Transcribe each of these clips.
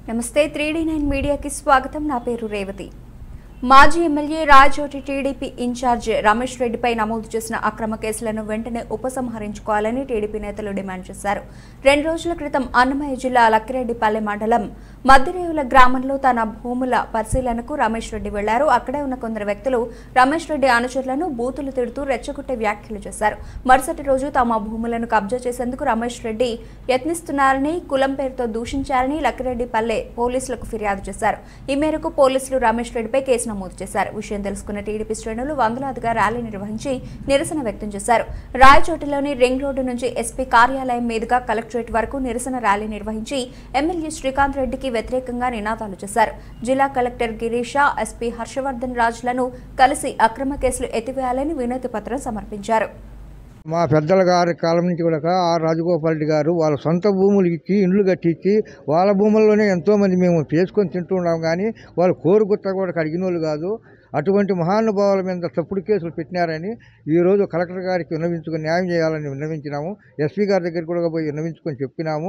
నమస్తే three nine మీడియాకి స్వాగతం నా పేరు రేవతి మాజీ MLA Rayachoti TDP incharge Ramesh రెడ్డిపై నమోదు చేసిన అక్రమ కేసులను వెంటనే ఉపసంహరించుకోవాలని టీడీపీ నేతలు డిమాండ్ చేశారు రెండు రోజుల క్రితం అన్నమయ్య జిల్లా లక్కిరెడ్డిపల్లె మండలం మద్దిరేవుల గ్రామంలో తన భూముల పరిశీలనకు రమేష్ రెడ్డి వెళ్లారు అక్కడే ఉన్న కొందరు వ్యక్తులు రమేష్ రెడ్డి అనుచరులను బూతులు తిడుతూ రెచ్చగొట్టే వ్యాఖ్యలు చేశారు మరుసటి రోజు తమ భూములను కబ్జా చేసేందుకు రమేష్ రెడ్డి యత్నిస్తున్నారని కులం పేరుతో దూషించారని లక్కిరెడ్డిపల్లె పోలీసులకు ఫిర్యాదు చేశారు ఈ మేరకు పోలీసులు రమేష్ రెడ్డిపై కేసు నమోదు చేశారు విషయం తెలుసుకున్న టీడీపీ శ్రేణులు వందలాదిగా ర్యాలీ నిర్వహించి నిరసన వ్యక్తం చేశారు రాయచోటిలోని రింగ్ రోడ్డు నుంచి ఎస్పీ కార్యాలయం మీదుగా కలెక్టరేట్ వరకు నిరసన ర్యాలీ నిర్వహించి ఎమ్మెల్యే శ్రీకాంత్ రెడ్డికి వ్యతిరేకంగా నినాదాలు చేశారు జిల్లా కలెక్టర్ గిరీష ఎస్పీ హర్షవర్ధన్ రాజులను కలిసి అక్రమ కేసులు ఎత్తివేయాలని వినతి పత్రం సమర్పించారు మా పెద్దల గారి కాలం నుంచి కూడా ఆ రాజగోపాల్ రెడ్డి గారు వాళ్ళ సొంత భూములు ఇచ్చి ఇండ్లు కట్టించి వాళ్ళ భూముల్లోనే ఎంతోమంది మేము చేసుకొని తింటున్నాం కానీ వాళ్ళు కోరు గుత్త కూడా కడిగిన వాళ్ళు కాదు అటువంటి మహానుభావుల మీద తప్పుడు కేసులు పెట్టినారని ఈరోజు కలెక్టర్ గారికి విన్నవించుకొని న్యాయం చేయాలని విన్నవించినాము ఎస్పీ గారి దగ్గర కూడా పోయి విన్నవించుకొని చెప్పినాము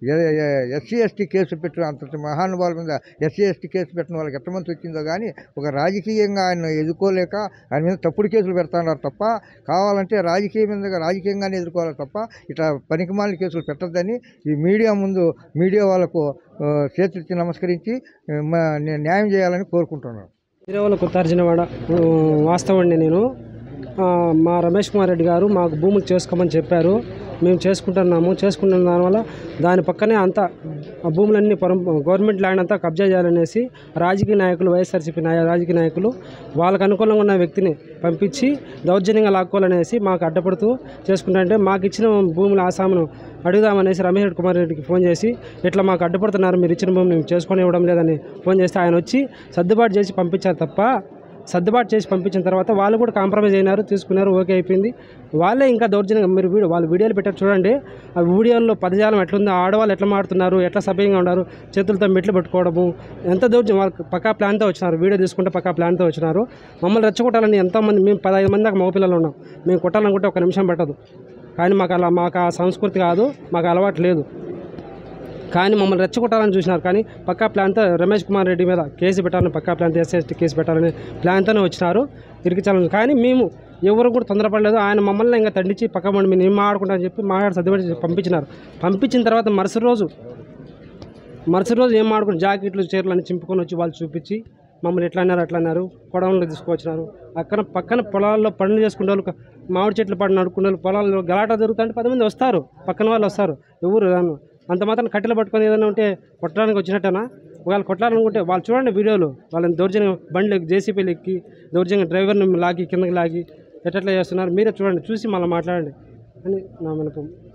ఎస్సీ ఎస్టీ కేసు పెట్టిన అంతటి మహానుభావుల మీద ఎస్సీ ఎస్టీ కేసు పెట్టిన వాళ్ళకి ఎంతమంది వచ్చిందో కానీ ఒక రాజకీయంగా ఆయన ఎదుర్కోలేక ఆయన మీద తప్పుడు కేసులు పెడతాన్నారు తప్ప కావాలంటే రాజకీయ మీద రాజకీయంగానే ఎదుర్కోవాలి తప్ప ఇట్లా పనికిమాలిన కేసులు పెట్టద్దని ఈ మీడియా ముందు మీడియా వాళ్ళకు ఆ, చేతులెత్తి నమస్కరించి ఆ, మా- న్యా- న్యాయం చేయాలని కోరుకుంటున్నాను ఇరవల కొత్తార్జునవాడ వాస్తవండి నేను ఆ, మా రమేష్ కుమార్ రెడ్డి గారు మాకు భూములు చేసుకోమని చెప్పారు మేము చేసుకుంటున్నాము చేసుకుంటున్న దానివల్ల దాని పక్కనే అంతా ఆ భూములన్నీ పరం గవర్నమెంట్ ల్యాండ్ అంతా కబ్జా చేయాలనేసి రాజకీయ నాయకులు వైఎస్ఆర్సీపీ నాయ రాజకీయ నాయకులు వాళ్ళకు అనుకూలంగా ఉన్న వ్యక్తిని పంపించి దౌర్జన్యంగా లాక్కోవాలనేసి మాకు అడ్డపడుతూ చేసుకుంటారంటే మాకు ఇచ్చిన భూముల ఆసామును అడుగుదామనేసి రమేష్ రెడ్డి కుమార్ రెడ్డికి ఫోన్ చేసి ఇట్లా మాకు అడ్డుపడుతున్నారు మీరు ఇచ్చిన భూమి మేము చేసుకొని ఇవ్వడం లేదని ఫోన్ చేస్తే ఆయన వచ్చి సర్దుబాటు చేసి పంపించారు తప్ప సర్దుబాటు చేసి పంపించిన తర్వాత వాళ్ళు కూడా కాంప్రమైజ్ అయినారు తీసుకున్నారు ఓకే అయిపోయింది వాళ్ళే ఇంకా దౌర్జన్యంగా మీరు వీడియో వాళ్ళు వీడియోలు పెట్టారు చూడండి ఆ వీడియోల్లో పదజాలం ఎట్లుందో ఆడవాళ్ళు ఎట్లా మాడుతున్నారు ఎట్లా సభ్యంగా ఉన్నారు చేతులతో మెట్లు పెట్టుకోవడము ఎంత దౌర్జన్యం వాళ్ళు పక్కా ప్లాన్తో వచ్చినారు వీడియో తీసుకుంటే పక్కా ప్లాన్తో వచ్చినారు మమ్మల్ని రెచ్చగొట్టాలని ఎంతోమంది మేము పదహైదు మంది దాకా మగపిల్లలు ఉన్నాం మేము కొట్టాలనుకుంటే ఒక నిమిషం పట్టదు కానీ మాకు అలా మాకు ఆ సంస్కృతి కాదు మాకు అలవాటు లేదు కానీ మమ్మల్ని రెచ్చగొట్టాలని చూసినారు కానీ పక్కా ప్లాన్తో రమేష్ కుమార్ రెడ్డి మీద కేసు పెట్టాలని పక్కా ప్లాన్తో ఎస్ఎస్టీ కేసు పెట్టాలని ప్లాన్తోనే వచ్చినారు ఇరికించాలని కానీ మేము ఎవరు కూడా తొందరపడలేదు ఆయన మమ్మల్ని ఇంకా తండించి పక్క మండి మేము నేను మాట్లాడుకుంటా అని చెప్పి మాట్లాడి సర్దుబడి పంపించినారు పంపించిన తర్వాత మరుసటి రోజు మరుసటి రోజు ఏం మాడుకుని జాకెట్లు చీరలు అన్ని చింపుకొని వచ్చి వాళ్ళు చూపించి మమ్మల్ని ఎట్లా అన్నారు అట్లా అన్నారు కొడవల్లో తీసుకొచ్చినారు అక్కడ పక్కన పొలాల్లో పనులు చేసుకునే వాళ్ళు మామిడి చెట్లు పడి నడుకునే వాళ్ళు పొలాల్లో గలాట జరుగుతుంటే పది మంది వస్తారు పక్కన వాళ్ళు వస్తారు ఎవరు రాను అంత మాత్రం కట్టెలు పట్టుకొని ఏదైనా ఉంటే కొట్టడానికి వచ్చినట్టేనా ఒకవేళ కొట్టాలనుకుంటే వాళ్ళు చూడండి వీడియోలు వాళ్ళని దౌర్జన్యం బండ్లు జేసీపీలు ఎక్కి దౌర్జన్యం డ్రైవర్ని లాగి కిందకి లాగి ఎట్లా చేస్తున్నారు మీరే చూడండి చూసి మళ్ళీ మాట్లాడండి అని నా వినపం